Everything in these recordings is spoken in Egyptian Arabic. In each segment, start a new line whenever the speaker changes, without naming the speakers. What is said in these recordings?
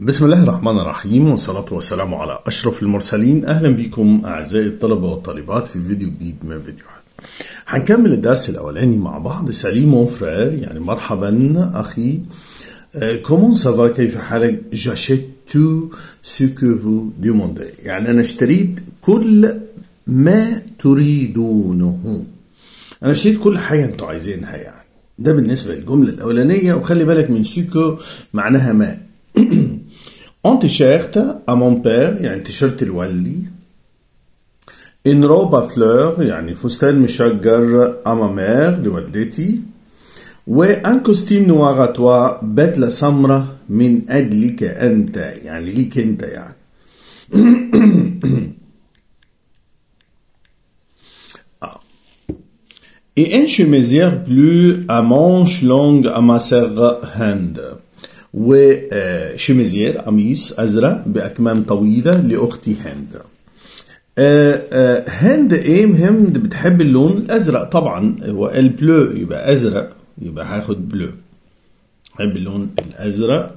بسم الله الرحمن الرحيم والصلاة والسلام على أشرف المرسلين أهلا بكم أعزائي الطلبة والطالبات في فيديو جديد من فيديوهات هنكمل الدرس الأولاني مع بعض سالي مون فرير يعني مرحبا أخي كومون سافا كيف حالك جاشيت تو سو كو فو ديموندي يعني أنا اشتريت كل ما تريدونه أنا اشتريت كل حاجة أنتوا عايزينها يعني ده بالنسبة للجملة الأولانية وخلي بالك من سوكو معناها ما ان تيشيرت ا مون بير يعني تيشيرت لوالدي ان روبا فلور يعني فستان مشجر ا ما مير لوالدتي وان كوستيم نوار توا بدلة سمرة من أجلك أنت يعني ليك أنت يعني Et une chemisière bleue à manches longues à ma sœur Hand. وشميزير قميص أزرق بأكمام طويلة لأختي هند هند ايه هند بتحب اللون الأزرق طبعا هو البلو يبقى أزرق يبقى هاخد بلو بحب اللون الأزرق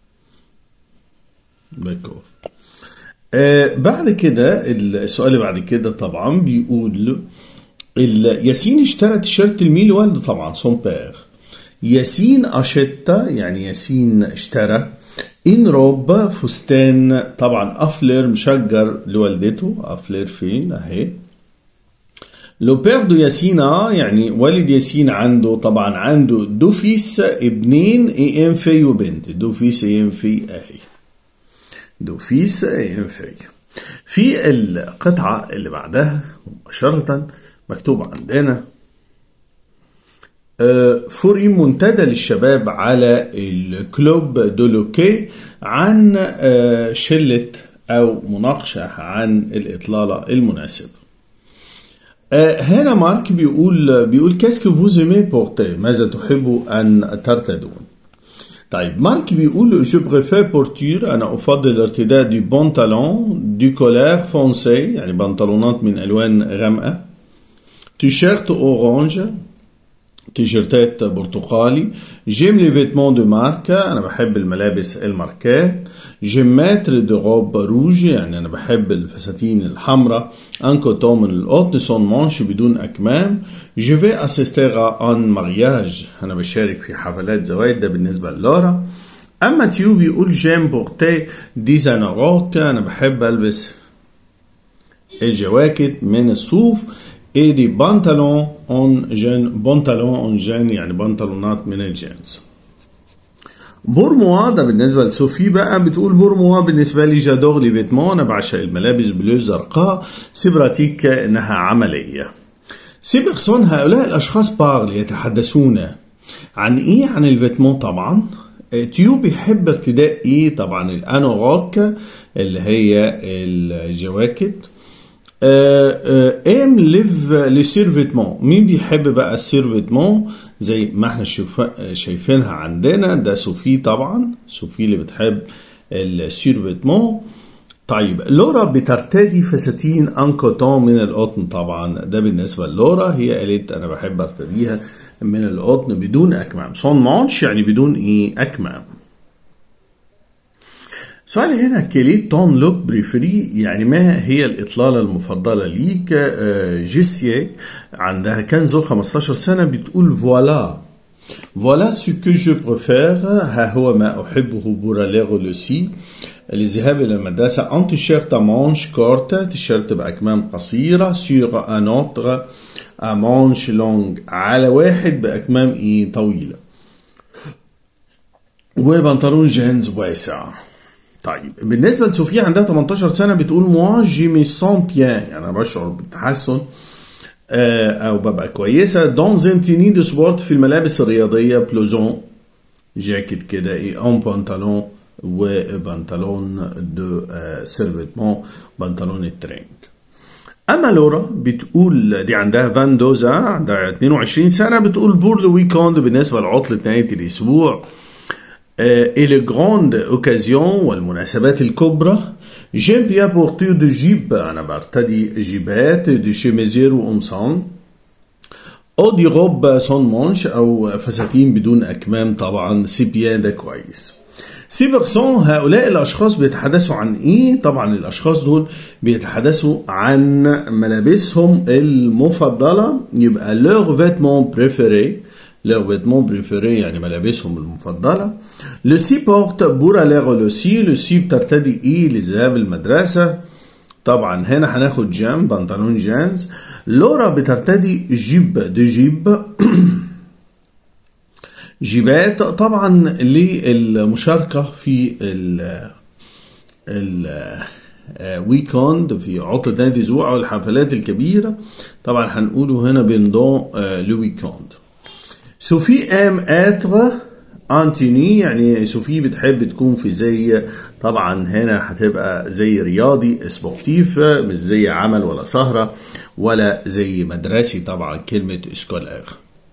بكور آه بعد كده السؤال اللي بعد كده طبعا بيقول ياسين اشترى تيشيرت الميل والده طبعا سون بير ياسين أشتا يعني ياسين اشترى إن روب فستان طبعا أفلر مشجر لوالدته أفلر فين أهي لو بير دو ياسينا يعني والد ياسين عنده طبعا عنده دو فيس ابنين اي ام في وبنت دو فيس اي ام في اهي دو فيس اي ام في في القطعة اللي بعدها مباشرة مكتوب عندنا فري منتدى للشباب على الكلوب دولوكي عن شلة أو مناقشة عن الإطلالة المناسبة هنا مارك بيقول بيقول كاسكو فوز ايمي بورتي ماذا تحب أن ترتدون طيب مارك بيقول جو بريفير بورتير أنا أفضل ارتداء دي بنطلون دي كولير فونسي يعني بنطلونات من ألوان غامقة تيشيرت أورانج تيشيرتات برتقالي جيم لي فيتمون دو ماركا انا بحب الملابس الماركات جيم ماتر دو روب روج يعني انا بحب الفساتين الحمراء ان كوتون من القطن سون مانش بدون اكمام جو في اسيستير ان مارياج انا بشارك في حفلات زواج ده بالنسبه للورا اما تيو بيقول جيم بورتي ديزانوروك انا بحب البس الجواكت من الصوف et des pantalons en jean pantalons en jean يعني بنطلونات من الجينز بورموا ده بالنسبة لسوفي بقى بتقول بورموا بالنسبة لي جادور لي فيتمون أنا بعشق الملابس بلو زرقاء سيبراتيك إنها عملية سي بيرسون هؤلاء الأشخاص بارل يتحدثون عن إيه عن الفيتمون طبعا تيو بيحب ارتداء إيه طبعا الأنوروك اللي هي الجواكت ام ليف لي سيرفيتمون مين بيحب بقى السيرفيتمون زي ما احنا شايفينها عندنا ده سوفي طبعا سوفي اللي بتحب السيرفيتمون طيب لورا بترتدي فساتين ان كوتون من القطن طبعا ده بالنسبه لورا هي قالت انا بحب ارتديها من القطن بدون اكمام سون مانش يعني بدون ايه اكمام سؤال هنا كلي تون لوك بريفري يعني ما هي الإطلالة المفضلة ليك جيسيه عندها كان زو 15 سنة بتقول فوالا فوالا سو كو جو بريفير ها هو ما أحبه بوراليغو لوسي الذهاب إلى المدرسة أن تيشيرت مانش كورت تيشيرت بأكمام قصيرة سور أن أوتر مانش لونج على واحد بأكمام إيه طويلة وبنطلون جينز واسع طيب بالنسبه لسوفيا عندها 18 سنه بتقول موا جي مي سون بيان يعني انا بشعر بالتحسن او ببقى كويسه دون زنتيني دو سبورت في الملابس الرياضيه بلوزون جاكيت كده ايه اون بنطلون وبنطلون دو سيرفيتمون بنطلون الترينك اما لورا بتقول دي عندها فان دوزا عندها 22 سنه بتقول بور لو ويكوند بالنسبه لعطله نهايه الاسبوع et les grandes occasions والمناسبات الكبرى j'aime bien porter de جيب أنا برتدي جيبات دي شيميزير وقمصان أو دي روب سون مونش أو فساتين بدون أكمام طبعا سي بيان ده كويس سيبرسون هؤلاء الأشخاص بيتحدثوا عن إيه؟ طبعا الأشخاص دول بيتحدثوا عن ملابسهم المفضلة يبقى leur vêtement préféré leur vêtement préféré يعني ملابسهم المفضلة le si porte pour aller au si le si بترتدي إيه لذهاب المدرسة طبعا هنا هناخد جام بنطلون جينز لورا بترتدي جيب دي جيب جيبات طبعا للمشاركة في ال ال ويكوند في عطلة نادي زوع أو الحفلات الكبيرة طبعا هنقوله هنا بندون لو ويكوند سوفي ام اتر انتوني يعني سوفي بتحب تكون في زي طبعا هنا هتبقى زي رياضي سبورتيف مش زي عمل ولا سهرة ولا زي مدرسي طبعا كلمة سكولير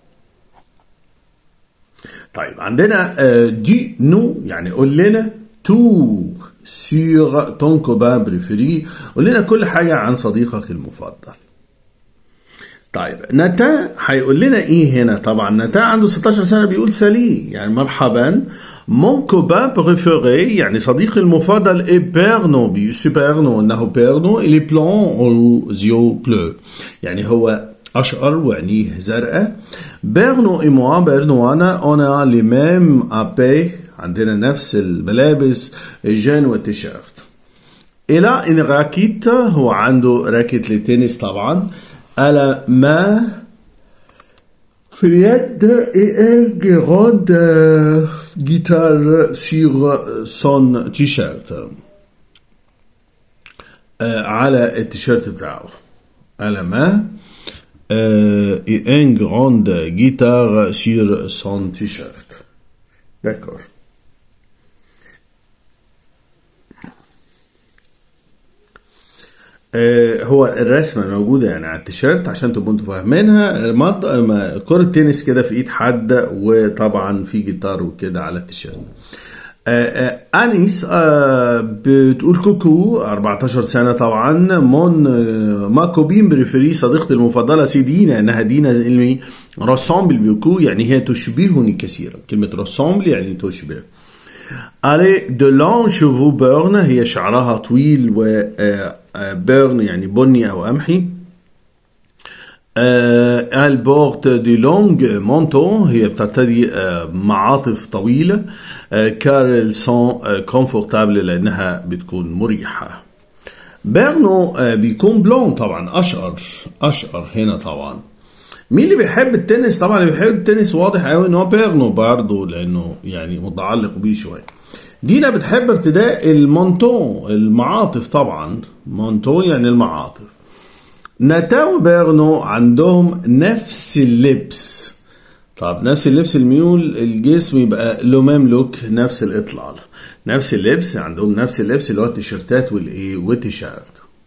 طيب عندنا دي نو يعني قول لنا تو سيغ تون كوبان بريفيري قول لنا كل حاجة عن صديقك المفضل طيب نتا هيقول لنا ايه هنا طبعا نتا عنده 16 سنه بيقول سالي يعني مرحبا مون كوبان بريفيري يعني صديقي المفضل اي بيرنو بي سوبرنو انه بيرنو الي بلون او زيو بلو يعني هو اشقر وعينيه زرقاء بيرنو اي موا بيرنو وانا انا لي ميم ابي عندنا نفس الملابس الجين والتيشيرت الى ان راكيت هو عنده راكيت للتنس طبعا على ما في اليد et grande guitare sur son t-shirt على التيشيرت بتاعه على ما et un grande guitare sur son t-shirt d'accord هو الرسمه موجوده يعني على التيشيرت عشان تبقوا انتوا فاهمينها مط... كره تنس كده في ايد حد وطبعا في جيتار وكده على التيشيرت انيس بتقول كوكو 14 سنه طبعا مون ماكو بين بريفيري صديقتي المفضله سي دينا انها دينا علمي رسامبل بيكو يعني هي تشبهني كثيرا كلمه رسامبل يعني تشبه الي دو لون شوفو بيرن هي شعرها طويل و بيرن يعني بني او قمحي elle porte du long manteau هي بترتدي معاطف طويلة car elles sont confortables لأنها بتكون مريحة بيرنو بيكون بلون طبعا أشقر أشقر هنا طبعا مين اللي بيحب التنس طبعا اللي بيحب التنس واضح قوي ان هو بيرنو برضه لانه يعني متعلق بيه شويه دينا بتحب ارتداء المونتو المعاطف طبعا مونتو يعني المعاطف ناتا وبيرنو عندهم نفس اللبس طب نفس اللبس الميول الجسم يبقى لو ميم لوك نفس الاطلال نفس اللبس عندهم نفس اللبس اللي هو التيشيرتات والايه والتيشيرت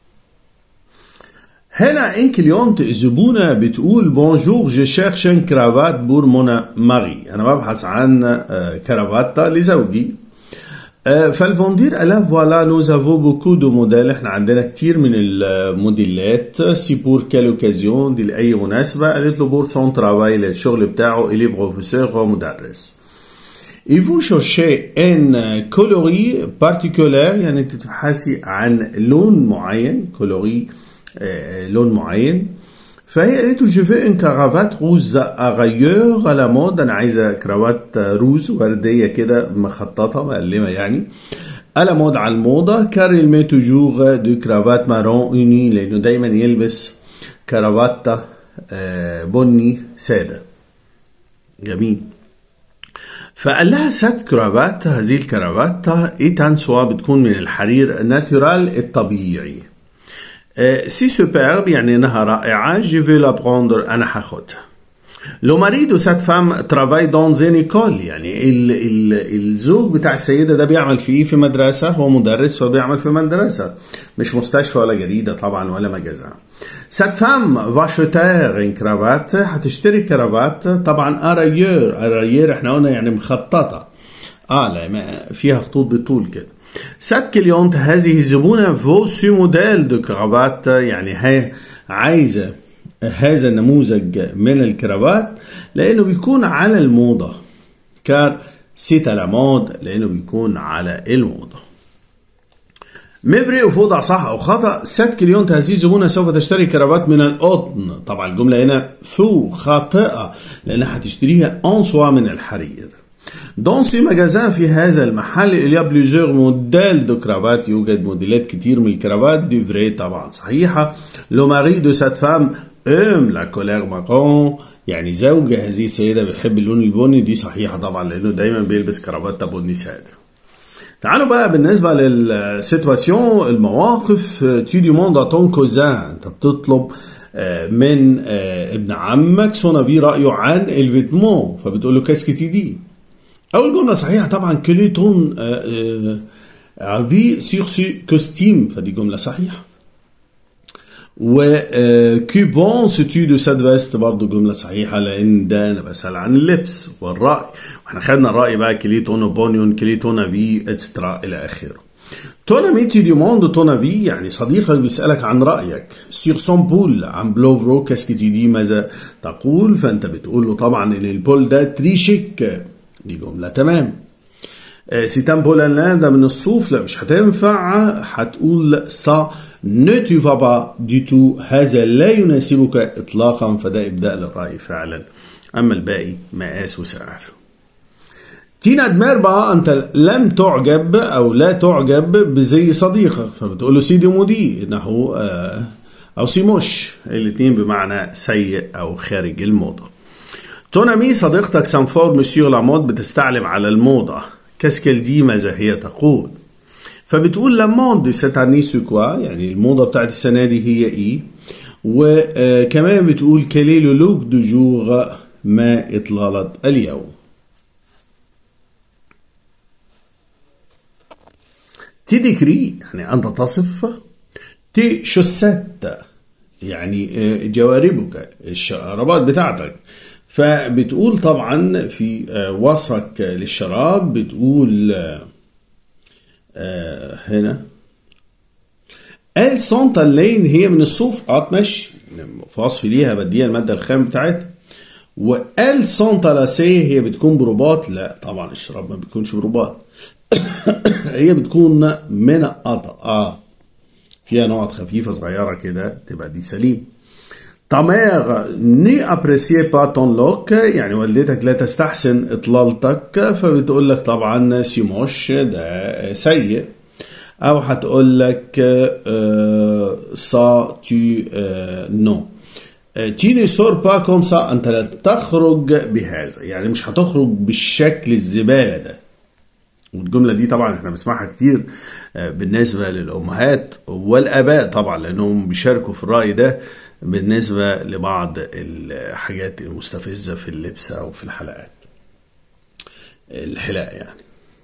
هنا ان كليونت زبونة بتقول بونجور جو شيرش ان كرافات بور مونا ماري انا ببحث عن كرافاتا لزوجي فالفوندير قال لها فوالا نو افو بوكو دو موديل احنا عندنا كتير من الموديلات سي بور كال اوكازيون دي لاي مناسبه قالت له بور سون ترافاي للشغل بتاعه الي بروفيسور هو مدرس Et vous cherchez un coloris particulier يعني انت تبحثي عن لون معين كولوري لون معين فهي قالت له جو في ان كرافات روز اغيور على مود انا عايزه كرافات روز ورديه كده مخططه مقلمه يعني على مود على الموضه كار المي توجور دو كرافات مارون اوني لانه دايما يلبس كرافاتا بني ساده جميل فقال لها سات كرافات هذه الكرافاتا ايتان سوا بتكون من الحرير ناتورال الطبيعي سي سوبرب يعني انها رائعه جي في لا بروندر انا هاخدها لو ماريدو سات فام ترافاي دون زين ايكول يعني ال ال الزوج بتاع السيده ده بيعمل في ايه في مدرسه هو مدرس فبيعمل في مدرسه مش مستشفى ولا جريده طبعا ولا مجازة سات فام فاشوتير ان كرافات هتشتري كرافات طبعا ارايير ارايير احنا قلنا يعني مخططه اه لا فيها خطوط بالطول كده سات كليونت هذه الزبونة فو سو موديل دو كرافات يعني هي عايزة هذا النموذج من الكرافات لأنه بيكون على الموضة كار سيت لا مود لانه بيكون على الموضه ميفري وفوضع صح او خطا 7 كليون هذه زبونه سوف تشتري كرافات من القطن طبعا الجمله هنا فو خاطئه لانها هتشتريها اون سوا من الحرير دون سي ماجازان في هذا المحل il y a plusieurs modèles de cravate يوجد موديلات كتير من الكرافات دي فري طبعا صحيحة لو ماري دو سات فام ام لا كولير مارون يعني زوج هذه السيدة بيحب اللون البني دي صحيحة طبعا لأنه دايما بيلبس كرافات بني سادة تعالوا بقى بالنسبة للسيتواسيون المواقف تي دي موند تون كوزان انت بتطلب من ابن عمك سونافي رأيه عن الفيتمون فبتقول له كاسكي تي دي أول جملة صحيحة طبعا كليتون عبي سيغ سي كوستيم فدي جملة صحيحة و كيبون ستي دو ساد فيست برضه جملة صحيحة لأن ده أنا بسأل عن اللبس والرأي واحنا خدنا الرأي بقى كليتون بونيون كليتون في اتسترا إلى آخره تونا ميتي دي موند تونا في يعني صديقك بيسألك عن رأيك سيغ سون بول عن بلوفرو كاسكي دي ماذا تقول فأنت بتقول له طبعا إن البول ده تريشيك دي جملة تمام سيتان بولان ده من الصوف لا مش هتنفع هتقول سا ne tu vas pas du tout هذا لا يناسبك اطلاقا فده ابداء للراي فعلا اما الباقي مقاس وسعر تينا دمار بقى انت لم تعجب او لا تعجب بزي صديقك فبتقول له سيدي مودي انه آه او سيموش الاثنين بمعنى سيء او خارج الموضه تونامي صديقتك سانفور مسيو لامود بتستعلم على الموضة كاسكيل دي ماذا هي تقول فبتقول لامود دي سيتاني سوكوا يعني الموضة بتاعت السنة دي هي ايه وكمان بتقول كالي لو لوك دو جور ما اطلالت اليوم تي ديكري يعني انت تصف تي شوسات يعني جواربك الشرابات بتاعتك فبتقول طبعا في وصفك للشراب بتقول هنا ال سونتا اللين هي من الصوف اه ماشي في وصف ليها بديها الماده الخام بتاعتها وال سونتا لاسي هي بتكون برباط لا طبعا الشراب ما بيكونش برباط هي بتكون من قطع اه فيها نقط خفيفه صغيره كده تبقى دي سليم Ta mère n'appréciait pas ton look يعني والدتك لا تستحسن إطلالتك فبتقول لك طبعا سيموش ده سيء أو هتقول لك سا تي نو تي ني سور با كوم سا أنت لا تخرج بهذا يعني مش هتخرج بالشكل الزبالة ده والجملة دي طبعا احنا بنسمعها كتير بالنسبة للأمهات والآباء طبعا لأنهم بيشاركوا في الرأي ده بالنسبة لبعض الحاجات المستفزة في اللبس أو في الحلقات الحلاق يعني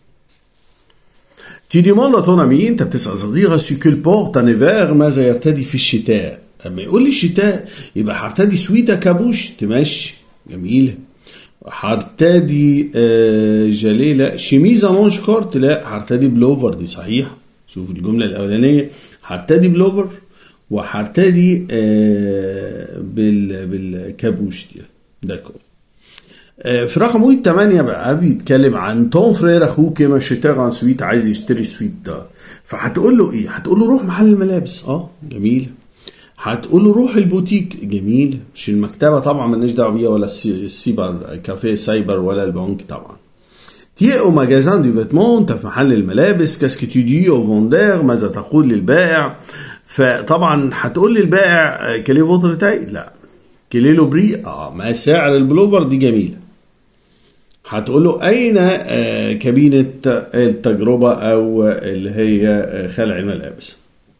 Tu demandes à ton ami, انت بتسأل صديقة سي كل بورت ان هيفير ماذا يرتدي في الشتاء اما يقول لي الشتاء يبقى هرتدي سويتا كابوش تمشي جميلة هرتدي آه جاليه لا شميزة مونش كورت لا هرتدي بلوفر دي صحيح شوف الجملة الأولانية هرتدي بلوفر وهرتدي آه بال بالكابوش دي داكور آه في رقم 8 بقى بيتكلم عن توم فرير اخوك ما شتاغ عن سويت عايز يشتري سويت ده فهتقول له ايه هتقول له روح محل الملابس اه جميل هتقول له روح البوتيك جميل مش المكتبه طبعا مالناش دعوه بيها ولا السيبر كافيه سايبر ولا البنك طبعا تي او ماجازان دي فيتمون انت في محل الملابس كاسكي تو دي او فوندير ماذا تقول للبائع فطبعا هتقول لي البائع كلي فوتر تاي لا كلي لو بري اه ما سعر البلوفر دي جميله هتقول له اين آه كابينه التجربه او اللي هي خلع الملابس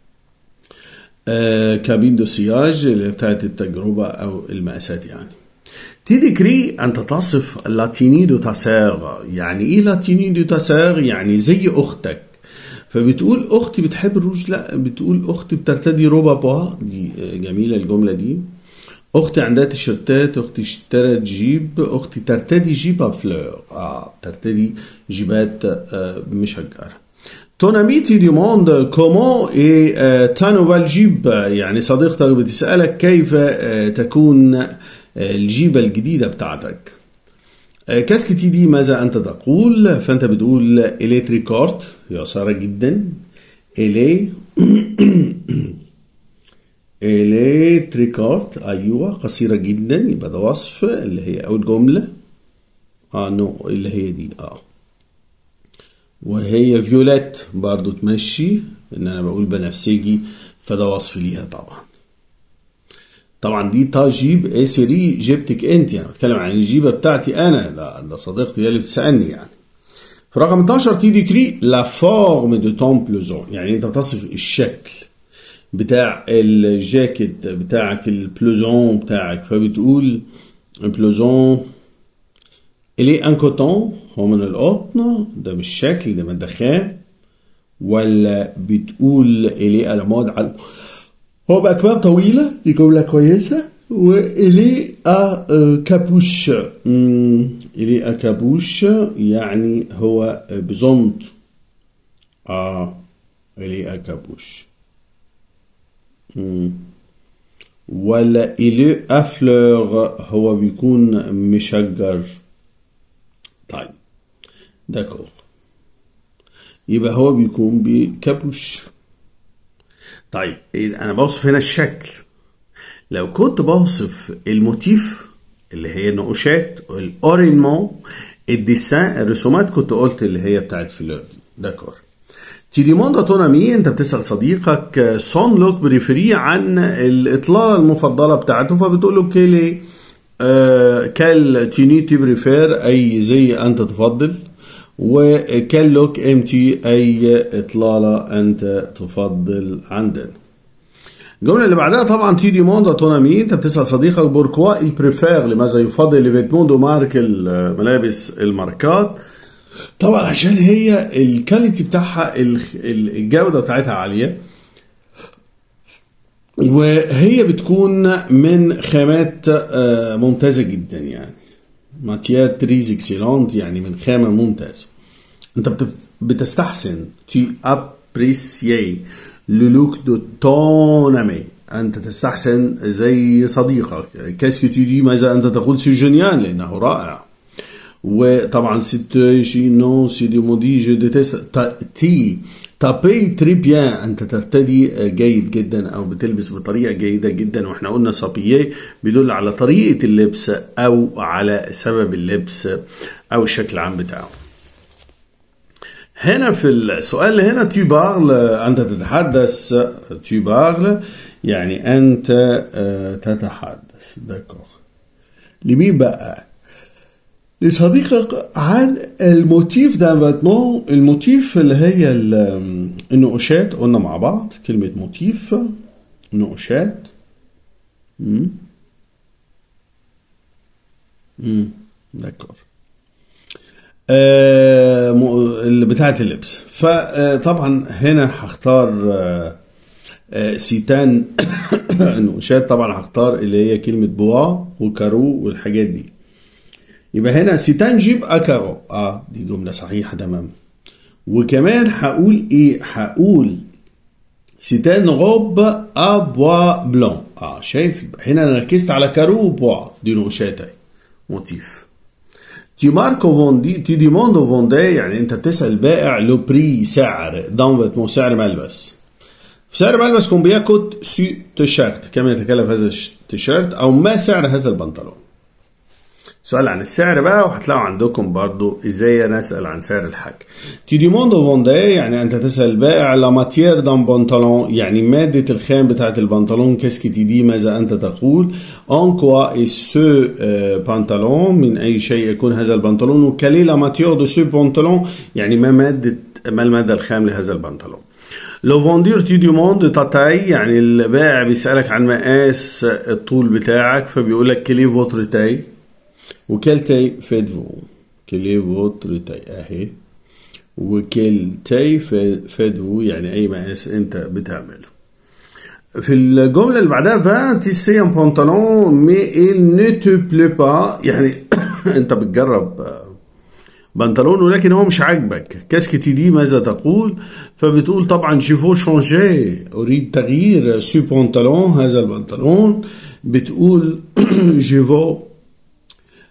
آه كابين دو سياج اللي بتاعت التجربه او المقاسات يعني تيديكري أنت تصف لاتيني دو تاسير يعني إيه لاتيني دو تاسير يعني زي أختك فبتقول أختي بتحب الروج لا بتقول أختي بترتدي روبا بوا دي جميلة الجملة دي أختي عندها تيشيرتات أختي اشترت جيب أختي ترتدي جيبة بفلور آه ترتدي جيبات آه مشجرة Ton ami te demande comment est euh, ta nouvelle جيب يعني صديقتك بتسألك كيف آه تكون الجيبة الجديدة بتاعتك كاسك تي دي ماذا أنت تقول فأنت بتقول إليتريكورت قصيرة جدا إلي إليتريكورت أيوة قصيرة جدا يبقى ده وصف اللي هي أول جملة اه نو اللي هي دي اه وهي فيوليت برضو تمشي ان انا بقول بنفسجي فده وصف ليها طبعا طبعا دي تا جيب اي سيري جبتك انت يعني بتكلم عن الجيبه بتاعتي انا لا ده صديقتي هي اللي بتسالني يعني في رقم 12 تي ديكري لا فورم دو تون بلوزون يعني انت بتصف الشكل بتاع الجاكيت بتاعك البلوزون بتاعك فبتقول بلوزون الي ان كوتون هو من القطن ده مش شكل ده ماده خام ولا بتقول الي المواد على هو بأكمام طويلة دي جملة كويسة وإلي أ كابوش إلي أ كابوش يعني هو بزنط آه إلي أ كابوش ولا إلي أفلور هو بيكون مشجر طيب داكور يبقى هو بيكون بكابوش طيب انا بوصف هنا الشكل لو كنت بوصف الموتيف اللي هي النقوشات الاورينمون الديسان الرسومات كنت قلت اللي هي بتاعت فلور داكور تي ديموند تون امي انت بتسال صديقك سون لوك بريفري عن الاطلاله المفضله بتاعته فبتقول له كيلي آه كال تيني تي بريفير اي زي انت تفضل وكان لوك ام تي اي اطلاله انت تفضل عندنا الجمله اللي بعدها طبعا تي دي موند تونامي انت بتسال صديقك بوركوا البريفير لماذا يفضل ليفيتمون دو مارك الملابس الماركات طبعا عشان هي الكاليتي بتاعها الجوده بتاعتها عاليه وهي بتكون من خامات ممتازه جدا يعني ماتيير تريز اكسيلونت يعني من خامه ممتازه انت بتستحسن تي ابريسيي لو لوك دو تون امي انت تستحسن زي صديقك كاسكو تي دي ماذا انت تقول سي جينيال لانه رائع وطبعا ست شي نو سي دي مودي جو ديتست تي تابي تري بيان انت ترتدي جيد جدا او بتلبس بطريقه جيده جدا واحنا قلنا سابييه بيدل على طريقه اللبس او على سبب اللبس او الشكل العام بتاعه هنا في السؤال اللي هنا tu parles انت تتحدث tu parles يعني انت تتحدث داكور لمين بقى لصديقك عن الموتيف دانفاتمون الموتيف اللي هي النقوشات قلنا مع بعض كلمة موتيف نقوشات امم امم داكور آه بتاعة اللبس فطبعا هنا هختار آه آه سيتان نقوشات طبعا هختار اللي هي كلمة بوا وكارو والحاجات دي يبقى هنا سيتان جيب اكارو اه دي جملة صحيحة تمام وكمان هقول ايه هقول سيتان غوب ابوا بلون اه شايف يبقى هنا انا ركزت على كارو وبوا دي نقوشات اهي موتيف تي ماركو فوندي تي ديموند فوندي يعني انت بتسال بائع لو بري سعر دون فيتمون سعر ملبس سعر ملبس كومبيا كوت سي تيشيرت كم يتكلف هذا التيشيرت او ما سعر هذا البنطلون سؤال عن السعر بقى وهتلاقوا عندكم برضو ازاي انا اسال عن سعر الحاجه تي ديموند فوندي يعني انت تسال بائع لا ماتيير دان بنطلون يعني ماده الخام بتاعه البنطلون كاسكي تي دي ماذا انت تقول ان كوا اي سو بنطلون من اي شيء يكون هذا البنطلون وكالي لا ماتيير دو سو بنطلون يعني ما ماده ما الماده الخام لهذا البنطلون لو فوندير تي ديموند تاتاي يعني البائع بيسالك عن مقاس الطول بتاعك فبيقول لك كلي فوتر تاي وكل تاي فيدفو كلي فوتر تاي اهي وكل تاي فيدفو يعني اي مقاس انت بتعمله في الجملة اللي بعدها فان تيسي ان بنطلون مي il ne te plaît pas يعني انت بتجرب بنطلون ولكن هو مش عاجبك كاسكتي دي ماذا تقول فبتقول طبعا جيفو شونجي اريد تغيير سو بنطلون هذا البنطلون بتقول جيفو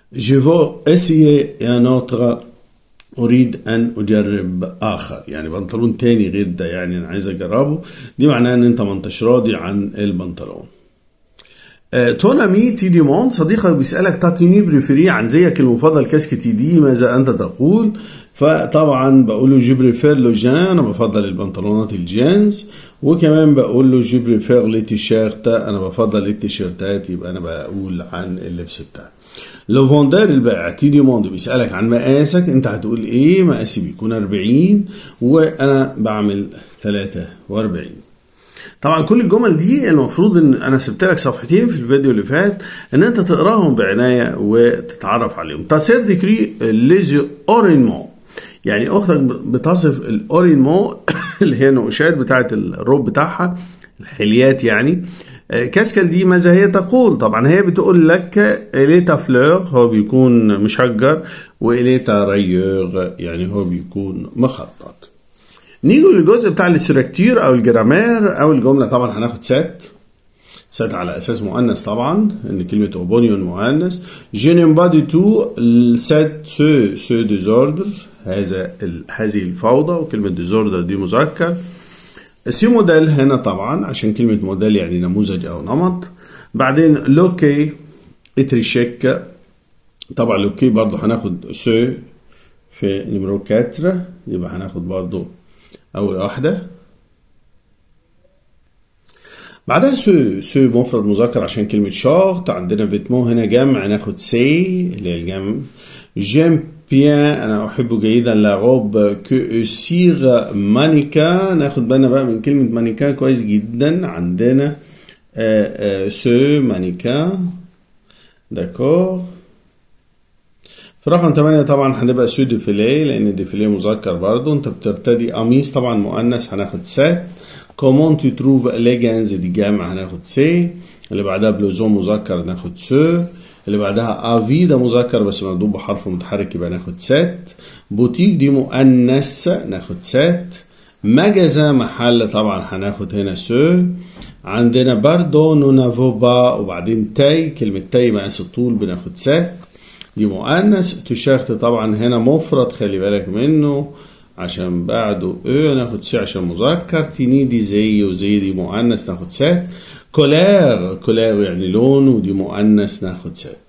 Je veux essayer un autre أريد أن أجرب آخر يعني بنطلون تاني غير ده يعني أنا عايز أجربه دي معناها إن أنت ما انتش راضي عن البنطلون تون امي تي ديموند صديقك بيسألك تاتيني بريفيري عن زيك المفضل كاسك تي دي ماذا أنت تقول فطبعا بقول له جو بريفير لو جان أنا بفضل البنطلونات الجينز وكمان بقول له جو بريفير لي تيشيرت أنا بفضل التيشيرتات يبقى أنا بقول عن اللبس بتاعي لو فوندر البائع تي ديموند بيسألك عن مقاسك انت هتقول ايه مقاسي بيكون 40 وانا بعمل 43 طبعا كل الجمل دي المفروض ان انا سبت لك صفحتين في الفيديو اللي فات ان انت تقراهم بعنايه وتتعرف عليهم تاسير ديكري ليزيو اورينمون يعني اختك بتصف الاورينمون اللي هي النقوشات بتاعه الروب بتاعها الحليات يعني كاسكال دي ماذا هي تقول طبعا هي بتقول لك إليتا فلور هو بيكون مشجر وإليتا ريور يعني هو بيكون مخطط نيجي للجزء بتاع الاستراكتير او الجرامير او الجمله طبعا هناخد سات سات على اساس مؤنث طبعا ان كلمه اوبونيون مؤنث je n'aime pas du tout cette ce ce désordre هذا هذه الفوضى وكلمه ديزوردر دي مذكر سي موديل هنا طبعا عشان كلمة موديل يعني نموذج أو نمط بعدين لوكي اتريشيك طبعا لوكي برضو هناخد سو في نمرو 4 يبقى هناخد برضو أول واحدة بعدها سو سو مفرد مذكر عشان كلمة شورت عندنا فيتمون هنا جمع ناخد سي اللي هي الجمع جيم بيان انا احب جيدا لا روب كو سير مانيكا ناخد بالنا بقى من كلمه مانيكا كويس جدا عندنا سو مانيكا داكور في رقم 8 طبعا هنبقى سو ديفيلي لان ديفيلي مذكر برضو انت بترتدي قميص طبعا مؤنث هناخد سات كومون تو تروف ليجنز دي جامع هناخد سي اللي بعدها بلوزون مذكر ناخد سو اللي بعدها افي ده مذكر بس مكتوب بحرف متحرك يبقى ناخد سات بوتيك دي مؤنث ناخد سات مجازة محل طبعا هناخد هنا سو عندنا باردو نو نافو با وبعدين تاي كلمة تاي مقاس الطول بناخد سات دي مؤنث تيشيرت طبعا هنا مفرد خلي بالك منه عشان بعده او ناخد سي عشان مذكر تيني دي زي وزي دي مؤنث ناخد سات كولير كولير يعني لون ودي مؤنث ناخد سات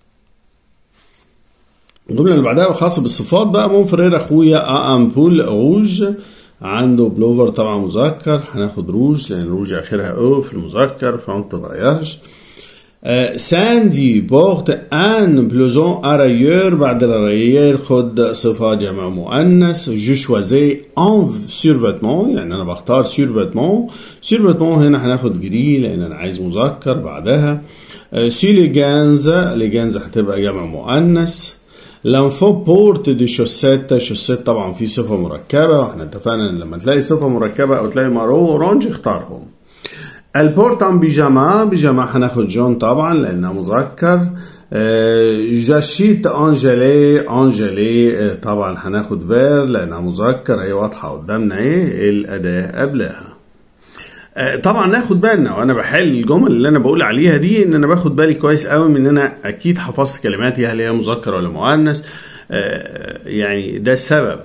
الجملة اللي بعدها خاصة بالصفات بقى مون فرير اخويا امبول روج عنده بلوفر طبعا مذكر هناخد روج لان روج اخرها او في المذكر فما بتتغيرش آه ساندي بورت ان بلوزون ارايور بعد الارايور خد صفة جمع مؤنث جو شوازي ان سيرفيتمون يعني انا بختار سيرفيتمون سيرفيتمون هنا هناخد جري لان انا عايز مذكر بعدها آه سي ليجانز ليجانز هتبقى جمع مؤنث لانفو بورت دي شوسيت شوسيت طبعا في صفة مركبة واحنا اتفقنا ان لما تلاقي صفة مركبة او تلاقي مارو اورانج اختارهم البورت ان بيجاما بيجاما هناخد جون طبعا لانها مذكر جاشيت انجلي انجلي طبعا هناخد فير لانها مذكر هي واضحه قدامنا ايه الاداه قبلها طبعا ناخد بالنا وانا بحل الجمل اللي انا بقول عليها دي ان انا باخد بالي كويس قوي من ان انا اكيد حفظت كلماتي هل هي مذكر ولا مؤنث يعني ده السبب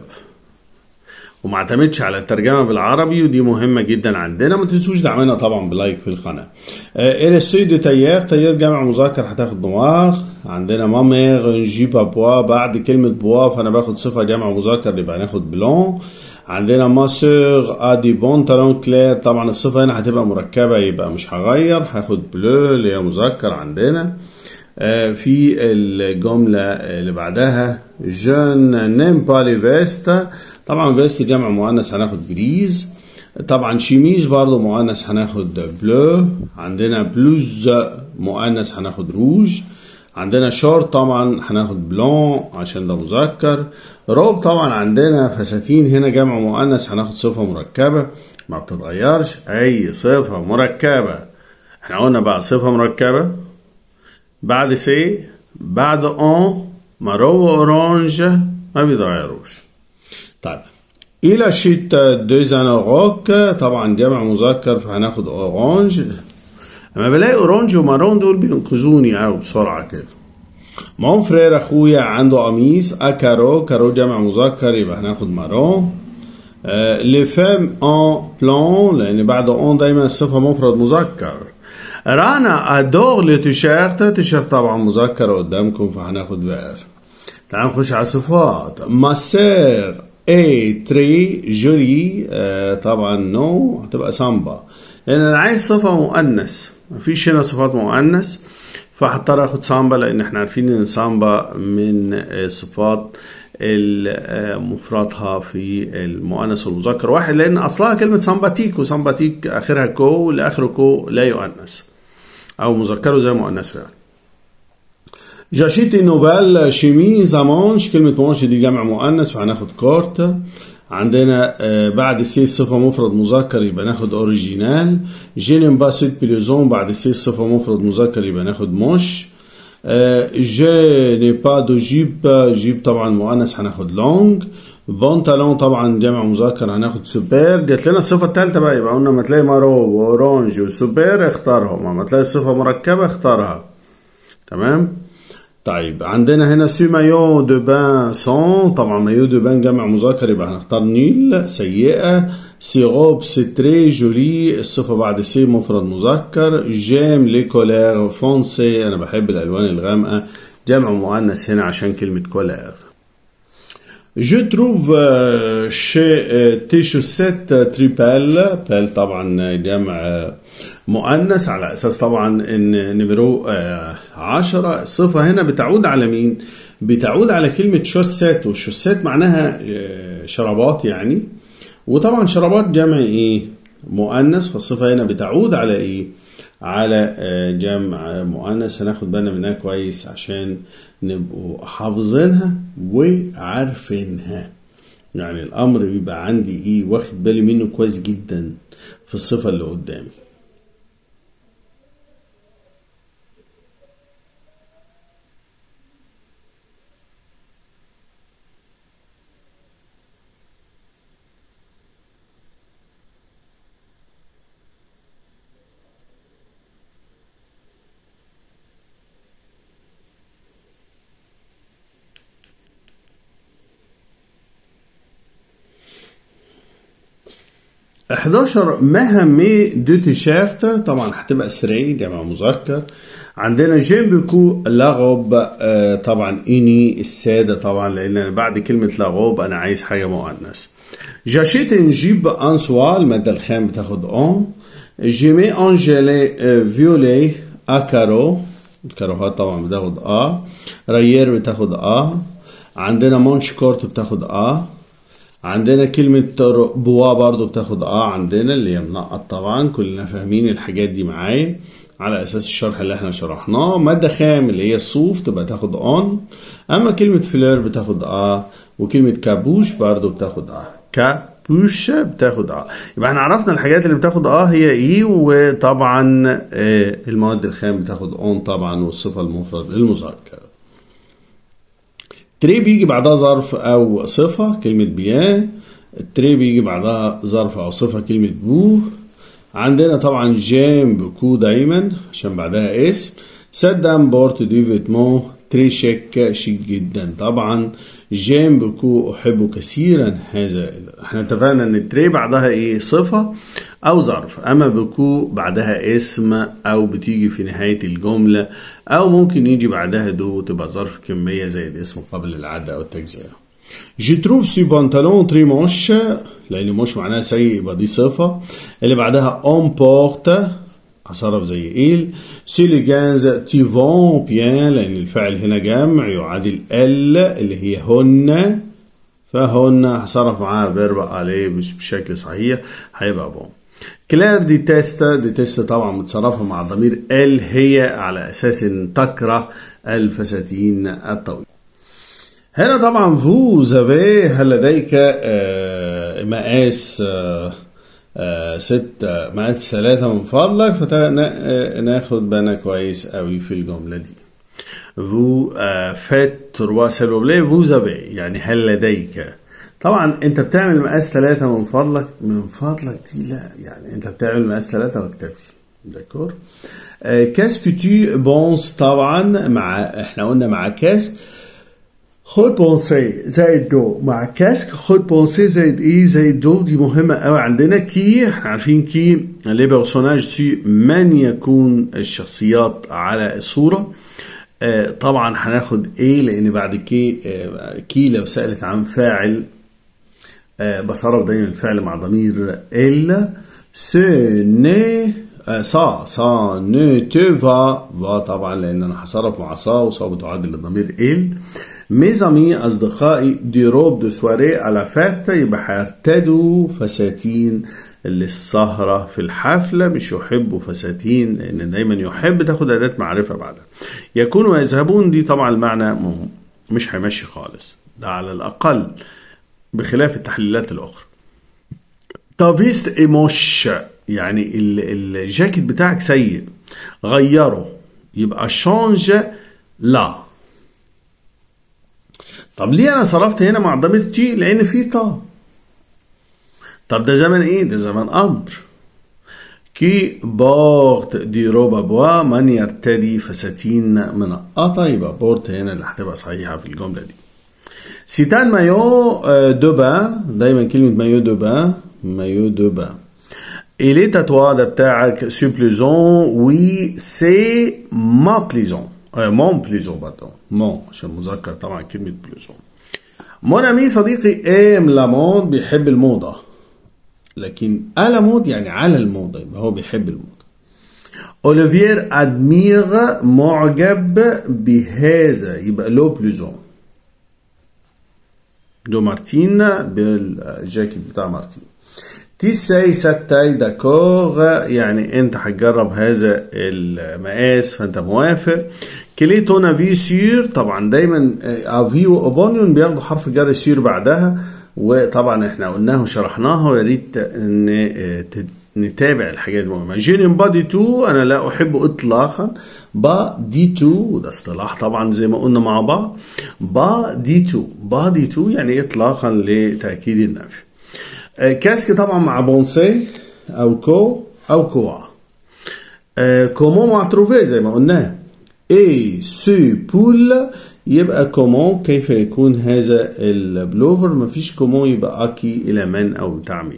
وما اعتمدش على الترجمه بالعربي ودي مهمه جدا عندنا ما تنسوش دعمنا طبعا بلايك في القناه الى السيد تيار تيار جمع مذكر هتاخد نوار عندنا مامير جيبا بوا بعد كلمه بوا فانا باخد صفه جمع مذكر يبقى ناخد بلون عندنا ما سور ادي بونتالون كلير طبعا الصفه هنا هتبقى مركبه يبقى مش هغير هاخد بلو اللي هي مذكر عندنا في الجمله اللي بعدها جون نيم با لي فيستا طبعا فيست جمع مؤنث هناخد جريز طبعا شيميز برضه مؤنث هناخد بلو عندنا بلوز مؤنث هناخد روج عندنا شورت طبعا هناخد بلون عشان ده مذكر روب طبعا عندنا فساتين هنا جمع مؤنث هناخد صفة مركبة ما بتتغيرش أي صفة مركبة احنا قلنا بقى صفة مركبة بعد سي بعد اون مارو اورانج ما بيتغيروش طيب إلى شيت دوزان روك طبعا جمع مذكر فهناخد أورانج لما بلاقي أورانج ومارون دول بينقذوني أوي بسرعة كده مون فرير اخويا عنده قميص اكارو كارو جمع مذكر يبقى هناخد مارون لي فام ان بلون لان بعد اون دايما الصفه مفرد مذكر رانا ادور لي تيشيرت تيشيرت طبعا مذكر قدامكم فهناخد فير تعال نخش على الصفات ما سير اي تري جولي آه طبعا نو هتبقى سامبا لان انا عايز صفه مؤنث مفيش هنا صفات مؤنث فهضطر اخد سامبا لان احنا عارفين ان سامبا من صفات مفردها في المؤنث والمذكر واحد لان اصلها كلمه سامباتيك وسامباتيك اخرها كو واللي اخره كو لا يؤنث او مذكره زي مؤنث يعني جاشيتي نوفال شيميز مانش كلمة مانش دي جمع مؤنث فهناخد كورت عندنا بعد سي صفة مفرد مذكر يبقى ناخد اوريجينال جينيم باسيت بليزون بعد سي صفة مفرد مذكر يبقى ناخد موش جي ني با دو جيب جيب طبعا مؤنث هناخد لونج بنطلون طبعا جمع مذكر هناخد سوبر جات لنا الصفة الثالثة بقى يبقى قلنا ما تلاقي مارو واورانج وسوبر اختارهم ما تلاقي الصفة مركبة اختارها تمام طيب عندنا هنا سي مايو دو بان سون طبعا مايو دو بان جمع مذكر يبقى هنختار نيل سيئة سي روب سي تري جولي الصفة بعد سي مفرد مذكر جيم لي كولير فونسي أنا بحب الألوان الغامقة جمع مؤنث هنا عشان كلمة كولير Je trouve chez tes chaussettes tripel بال طبعا جمع مؤنث على اساس طبعا ان نمرو عشرة الصفة هنا بتعود على مين؟ بتعود على كلمة شوسات والشوسات معناها شرابات يعني وطبعا شرابات جمع ايه؟ مؤنث فالصفة هنا بتعود على ايه؟ على جمع مؤنث هناخد بالنا منها كويس عشان نبقوا حافظينها وعارفينها يعني الامر بيبقى عندي ايه واخد بالي منه كويس جدا في الصفه اللي قدامي حداشر مهمي دو تيشيرت طبعا هتبقى سري جمع مذكر عندنا جيم بيكو لاغوب آه طبعا اني السادة طبعا لان بعد كلمة لاغوب انا عايز حاجة مؤنث جاشيت نجيب انسوا المادة الخام بتاخد اون جيمي انجيلي آه فيولي اكارو الكاروهات طبعا بتاخد ا ريير بتاخد ا عندنا مونش كورت بتاخد ا عندنا كلمة بوا برضو بتاخد اه عندنا اللي هي منقط طبعا كلنا فاهمين الحاجات دي معايا على اساس الشرح اللي احنا شرحناه مادة خام اللي هي الصوف تبقى تاخد اون اما كلمة فلير بتاخد اه وكلمة كابوش برضو بتاخد اه كابوش بتاخد اه يبقى احنا عرفنا الحاجات اللي بتاخد اه هي ايه وطبعا آه المواد الخام بتاخد اون طبعا والصفة المفرد المذكر تري بيجي بعدها ظرف او صفة كلمة بيان التري بيجي بعدها ظرف او صفة كلمة بو عندنا طبعا جيم بكو دايما عشان بعدها اسم سدام بورت دي فيتمون تري شيك شيك جدا طبعا جيم بكو احبه كثيرا هذا احنا اتفقنا ان التري بعدها ايه صفة او ظرف اما بكو بعدها اسم او بتيجي في نهاية الجملة او ممكن يجي بعدها دو تبقى ظرف كمية زي الاسم قبل العادة او التجزئة جي تروف سي بنطلون تري موش لان موش معناها سيء يبقى دي صفة اللي بعدها اون بورت هصرف زي ايل سي لي جانز تي فون بيان لان الفعل هنا جمع يعادل ال اللي هي هن فهن هصرف معاها فيرب عليه بشكل صحيح هيبقى بون كلير دي تيست دي تيست طبعا متصرفة مع ضمير ال هي على اساس ان تكره الفساتين الطويلة هنا طبعا فو زافي هل لديك آه مقاس آه آه ستة مقاس ثلاثة من فضلك فناخد بالنا كويس قوي في الجملة دي فو فات تروا سيلوبلي فو زافي يعني هل لديك طبعا انت بتعمل مقاس ثلاثة من فضلك من فضلك دي لا يعني انت بتعمل مقاس ثلاثة واكتفي داكور كاسكو تو بونس طبعا مع احنا قلنا مع كاس خد بونسي زائد دو مع كاسك خد بونسي زائد ايه زائد دو دي مهمة قوي عندنا كي احنا عارفين كي لي بيرسوناج تي من يكون الشخصيات على الصورة آه طبعا هناخد ايه لان بعد كي آه كي لو سألت عن فاعل آه بصرف دايما الفعل مع ضمير ال سو ني سا سا نو تو فا فا طبعا لان انا هصرف مع سا وسا بتعادل للضمير ال ميز امي اصدقائي دي روب دو سواري على فات يبقى هيرتدوا فساتين للسهرة في الحفلة مش يحبوا فساتين لأن دايما يحب تاخد أداة معرفة بعدها يكونوا ويذهبون دي طبعا المعنى مش هيمشي خالص ده على الأقل بخلاف التحليلات الأخرى تافيست ايموش يعني الجاكيت بتاعك سيء غيره يبقى شانج لا طب ليه انا صرفت هنا مع ضمير تي لان في طا طب ده زمن ايه ده زمن امر كي بورت دي روبا بوا من يرتدي فساتين منقطة يبقى بورت هنا اللي هتبقى صحيحة في الجملة دي سيتان مايو دو بان دايما كلمة مايو دو بان مايو دو بان إلي تاتوا ده بتاعك سو بلوزون وي سي ما بليزون مون بلوزون باردون مون عشان مذكر طبعا كلمة بلوزون مون امي صديقي ام لامود بيحب الموضة لكن الا مود يعني على الموضة يبقى هو بيحب الموضة اوليفير ادمير معجب بهذا يبقى لو بلوزون دو مارتين بالجاكيت بتاع مارتين تيساي ستاي داكور يعني انت هتجرب هذا المقاس فانت موافق كلي تون افي سير طبعا دايما افي واوبونيون بياخدوا حرف جر سير بعدها وطبعا احنا قلناها وشرحناها ويا ريت نتابع الحاجات المهمة جينيم بادي تو انا لا احب اطلاقا با دي تو وده اصطلاح طبعا زي ما قلنا مع بعض با دي تو با دي تو يعني اطلاقا لتاكيد النفي كاسك طبعا مع بونسي او كو او كوا كومون مع تروفي زي ما قلنا اي سو بول يبقى كومون كيف يكون هذا البلوفر مفيش كومون يبقى اكي الى من او تعميم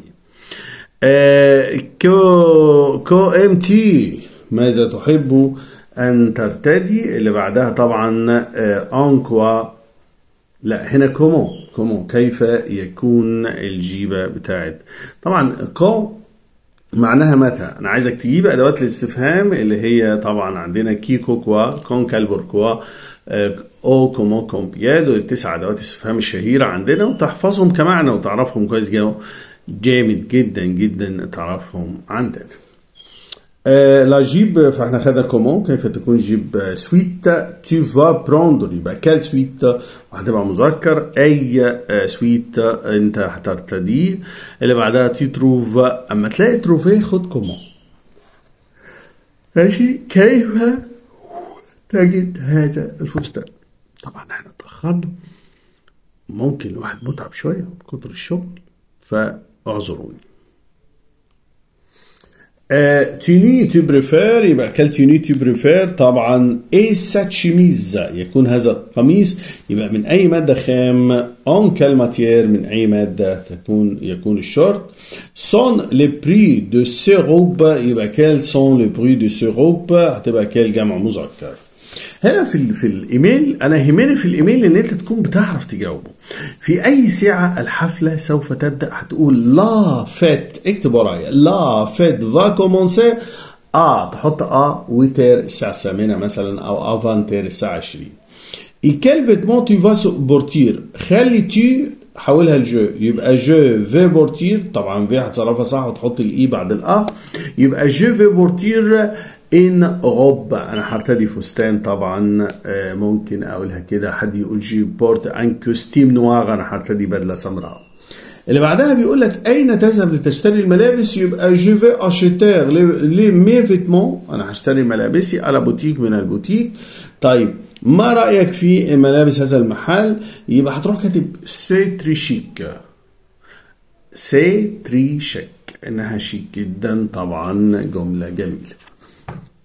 كو كو ام تي ماذا تحب ان ترتدي اللي بعدها طبعا انكوا لا هنا كومون كومون كيف يكون الجيبة بتاعت طبعا كو معناها متى انا عايزك تجيب ادوات الاستفهام اللي هي طبعا عندنا كيكو كوا كون كالبور كوا او كومو كومبيادو التسع ادوات الاستفهام الشهيرة عندنا وتحفظهم كمعنى وتعرفهم كويس جو جامد جدا جدا تعرفهم عندنا لا جيب فاحنا خدنا كومون كيف تكون جيب سويت تو فا بروندر يبقى كال سويت وهتبقى مذكر اي سويت انت هترتديه اللي بعدها تي تروف اما تلاقي تروفيه خد كومون ماشي كيف تجد هذا الفستان طبعا احنا اتاخرنا ممكن الواحد متعب شويه بكتر الشغل فاعذروني توني تو بريفير يبقى كال توني تو بريفير طبعا اي سات شيميز يكون هذا القميص يبقى من اي ماده خام اون كال ماتيير من اي ماده تكون يكون الشورت سون لي بري دو سي روب يبقى كال سون لي بري دو سي روب هتبقى كال جمع مذكر هنا في في الايميل انا يهمني في الايميل ان انت تكون بتعرف تجاوبه في اي ساعه الحفله سوف تبدا هتقول لا فات اكتب ورايا لا فات فا كومونسي اه تحط اه وتر الساعه الثامنه مثلا او افانتير الساعه 20 اي كيل فيتمون تو فا بورتير خلي تو حولها لجو يبقى جو في بورتير طبعا في هتصرفها صح وتحط الاي بعد الاه يبقى جو في بورتير ان غب انا هرتدي فستان طبعا ممكن اقولها كده حد يقول جي بورت ان كوستيم نوار انا هرتدي بدله سمراء اللي بعدها بيقول لك اين تذهب لتشتري الملابس يبقى جو في اشيتير لي مي فيتمون انا هشتري ملابسي على بوتيك من البوتيك طيب ما رايك في ملابس هذا المحل يبقى هتروح كاتب سي تري شيك سي تري شيك انها شيك جدا طبعا جمله جميله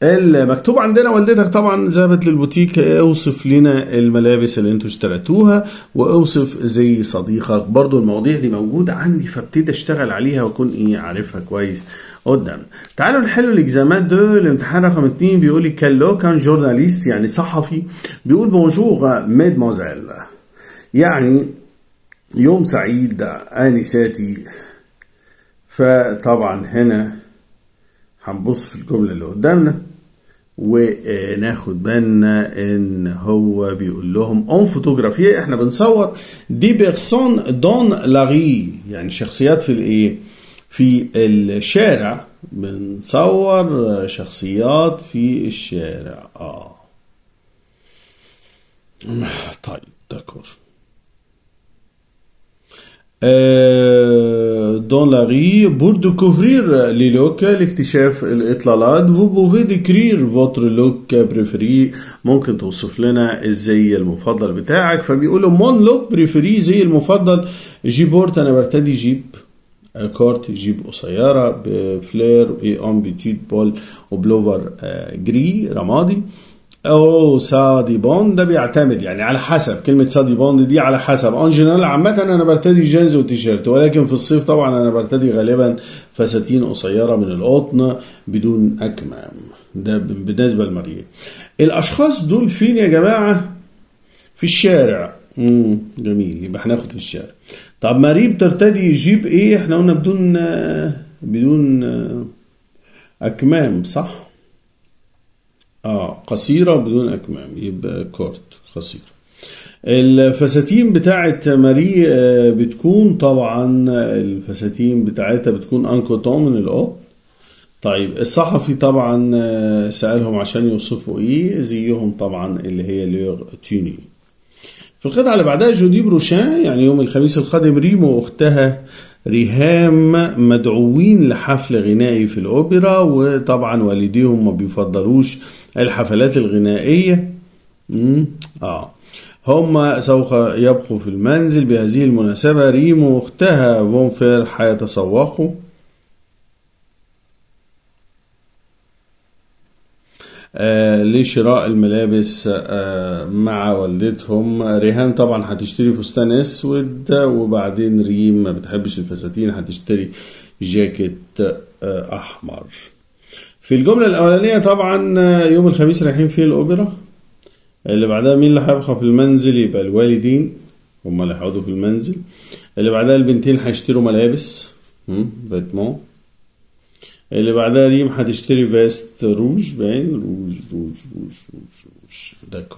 المكتوب عندنا والدتك طبعا ذهبت للبوتيك اوصف لنا الملابس اللي انتوا اشتريتوها واوصف زي صديقك برضو المواضيع دي موجودة عندي فابتدي اشتغل عليها واكون ايه عارفها كويس قدام تعالوا نحل الاكزامات دول الامتحان رقم اتنين بيقول لي كالو كان جورناليست يعني صحفي بيقول بونجور ميدموزيل يعني يوم سعيد انساتي فطبعا هنا هنبص في الجملة اللي قدامنا وناخد بالنا ان هو بيقول لهم اون فوتوغرافيه احنا بنصور دي بيرسون دون لاغي يعني شخصيات في الايه في الشارع بنصور شخصيات في الشارع اه طيب داكور dans la rue pour découvrir les looks لاكتشاف الإطلالات vous pouvez décrire votre look préféré ممكن توصف لنا الزي المفضل بتاعك فبيقولوا مون لوك بريفري زي المفضل جيبورت أنا برتدي جيب كورت جيب قصيرة بفلير اي اون بيتيد بول وبلوفر جري رمادي او سادي بوند ده بيعتمد يعني على حسب كلمه سادي بوند دي على حسب اون جنرال عامه انا برتدي جينز وتيشيرت ولكن في الصيف طبعا انا برتدي غالبا فساتين قصيره من القطن بدون اكمام ده بالنسبه لماريا الاشخاص دول فين يا جماعه في الشارع امم جميل يبقى هناخد في الشارع طب ماري بترتدي جيب ايه احنا قلنا بدون بدون اكمام صح اه قصيرة بدون أكمام يبقى كورت قصيرة الفساتين بتاعت ماري بتكون طبعا الفساتين بتاعتها بتكون انكوتون من القط طيب الصحفي طبعا سألهم عشان يوصفوا ايه زيهم طبعا اللي هي ليغ توني في القطعة اللي بعدها جودي بروشان يعني يوم الخميس القادم ريمو واختها ريهام مدعوين لحفل غنائي في الأوبرا وطبعا والديهم ما بيفضلوش الحفلات الغنائية مم. آه هم سوف يبقوا في المنزل بهذه المناسبة ريمو واختها بونفير هيتسوقوا آه لشراء الملابس آه مع والدتهم ريهام طبعا هتشتري فستان اسود وبعدين ريم ما بتحبش الفساتين هتشتري جاكيت آه احمر في الجملة الأولانية طبعا يوم الخميس رايحين فيه الأوبرا اللي بعدها مين اللي هيبقى في المنزل يبقى الوالدين هما اللي هيقعدوا في المنزل اللي بعدها البنتين هيشتروا ملابس فيتمون اللي بعدها ريم هتشتري فيست روج باين روج روج روج روج روج داكور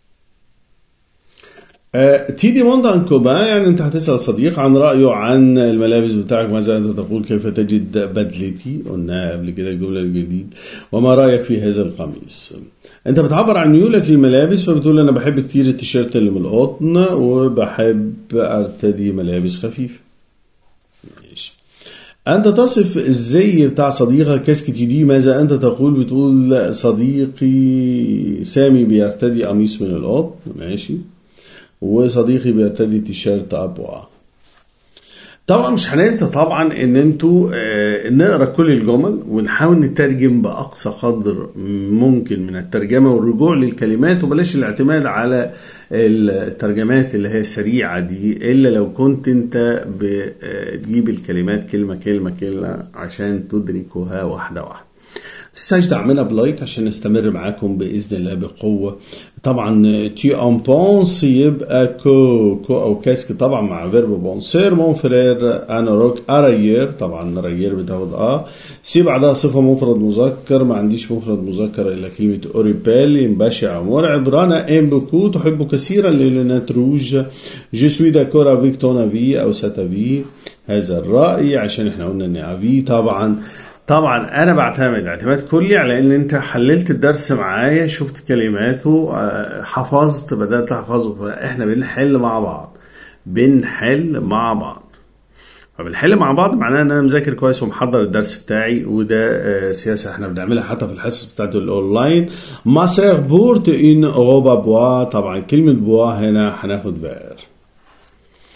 أه تيدي موندا كوبا يعني انت هتسأل صديق عن رأيه عن الملابس بتاعك ماذا انت تقول كيف تجد بدلتي قلناها قبل كده الجملة الجديد وما رأيك في هذا القميص انت بتعبر عن ميولك للملابس فبتقول انا بحب كتير التيشيرت اللي من القطن وبحب ارتدي ملابس خفيفة ماشي أنت تصف الزي بتاع صديقك كاسكت دي ماذا أنت تقول بتقول صديقي سامي بيرتدي قميص من القطن ماشي وصديقي بيرتدي تيشيرت ابوا طبعا مش هننسى طبعا ان انتوا آه نقرا كل الجمل ونحاول نترجم باقصى قدر ممكن من الترجمه والرجوع للكلمات وبلاش الاعتماد على الترجمات اللي هي سريعه دي الا لو كنت انت بتجيب الكلمات كلمه كلمه كلمه عشان تدركها واحده واحده تنساش دعمنا بلايك عشان نستمر معاكم باذن الله بقوه طبعا تي ان بونس يبقى كو كو او كاسك طبعا مع فيرب بونسير مون فرير انا روك ارايير طبعا رايير بتاخد اه سي بعدها صفه مفرد مذكر ما عنديش مفرد مذكر الا كلمه اوريبيل بشع مرعب رانا ام بوكو تحب كثيرا ليلونات روج جو سوي داكور افيك تون افي او ساتافي هذا الراي عشان احنا قلنا ان افي طبعا طبعا انا بعتمد اعتماد كلي على ان انت حللت الدرس معايا شفت كلماته حفظت بدات احفظه فاحنا بنحل مع بعض بنحل مع بعض فبنحل مع بعض معناه ان انا مذاكر كويس ومحضر الدرس بتاعي وده سياسه احنا بنعملها حتى في الحصص بتاعت الاونلاين ما سير بورت ان روبا بوا طبعا كلمه بوا هنا هناخد فير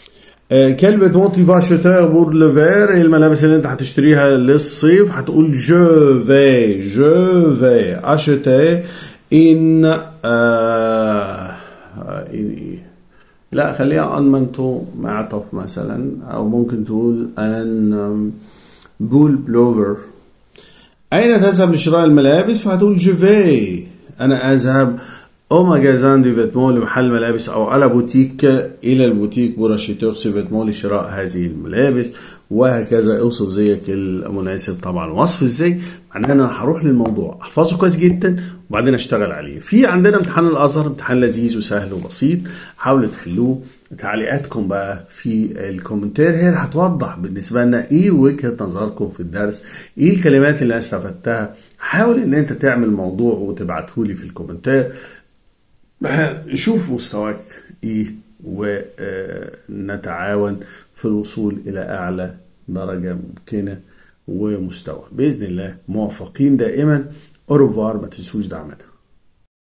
آه، كلمة مونتي فاشوتور بور لفير الملابس اللي انت هتشتريها للصيف هتقول جو في جو في اشتي ان آه ان ايه لا خليها ان منتو معطف مثلا او ممكن تقول ان بول بلوفر أين تذهب لشراء الملابس؟ فهتقول جوفي أنا أذهب او ماجازان دي فيتمون لمحل ملابس او على بوتيك الى البوتيك بور اشيتور سي فيتمون لشراء هذه الملابس وهكذا اوصف زيك المناسب طبعا وصف ازاي معناه ان انا هروح للموضوع احفظه كويس جدا وبعدين اشتغل عليه في عندنا امتحان الازهر امتحان لذيذ وسهل وبسيط حاولوا تحلوه تعليقاتكم بقى في الكومنتار هي اللي هتوضح بالنسبه لنا ايه وجهه نظركم في الدرس ايه الكلمات اللي انا استفدتها حاول ان انت تعمل موضوع وتبعته لي في الكومنتار شوف مستواك ايه ونتعاون في الوصول الى اعلى درجه ممكنه ومستوى باذن الله موفقين دائما اوروفار ما تنسوش دعمنا